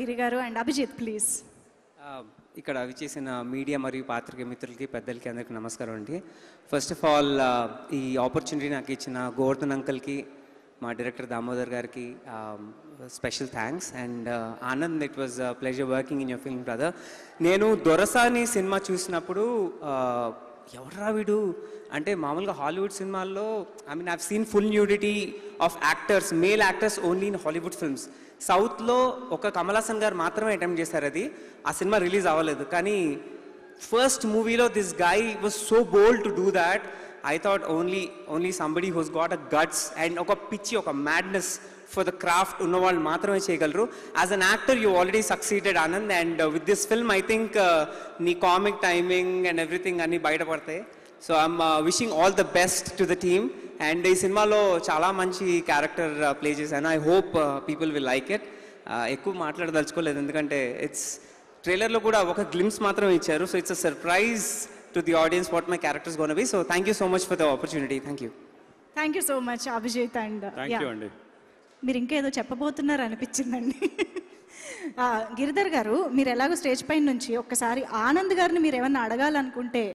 గిరి గారు and Abhijit please ఆ, ఇక్కడ విచ్చేసిన మీడియా మరియు పాత్రిక మిత్రులకి పెద్దలకి అందరికీ నమస్కారం అండి ఫస్ట్ ఆఫ్ ఆల్ ఈ ఆపర్చునిటీ నాకు ఇచ్చిన గోవర్ధన్ అంకల్కి మా డైరెక్టర్ దామోదర్ గారికి special thanks and Anand it was pleasure working in your film brother నేను దొరసాని సినిమా చూసినప్పుడు ఆ, ఎవర్రా వీడు అంటే మామూలుగా హాలీవుడ్ సినిమాల్లో I mean I've seen full nudity of actors male actors only in Hollywood films సౌత్లో ఒక కమల్ హాసన్ గారు మాత్రమే అటెంప్ట్ చేశారు అది ఆ సినిమా రిలీజ్ అవ్వలేదు కానీ ఫస్ట్ మూవీలో this guy was so bold to do that I thought only only somebody who's got a guts and ఒక పిచ్చి ఒక మ్యాడ్నెస్ ఫర్ ద క్రాఫ్ట్ ఉన్న వాళ్ళు మాత్రమే చేయగలరు as an actor you already succeeded Anand and with this film I think నీ comic timing and everything అన్నీ బయటపడతాయి so I'm wishing all the best to the team and ఈ సినిమాలో చాలా మంచి క్యారెక్టర్ ప్లే చేశాను I hope people will like it ఎక్కువ మాట్లాడదలుచుకోలేదు ఎందుకంటే ఇట్స్ ట్రైలర్లో కూడా ఒక గ్లిమ్స్ మాత్రమే ఇచ్చారు so it's a surprise to the audience what my characters gonna be so thank you so much for the opportunity thank you thank you so much Abhijit and thank you అండి మీరు ఇంకా ఏదో చెప్పబోతున్నారు అనిపించిందండి ఆ, గిరిధర్ గారు మీరు ఎలాగో స్టేజ్ పైన నుంచి ఒక్కసారి ఆనంద్ గారిని మీరు ఏమన్నా అడగాలనుకుంటే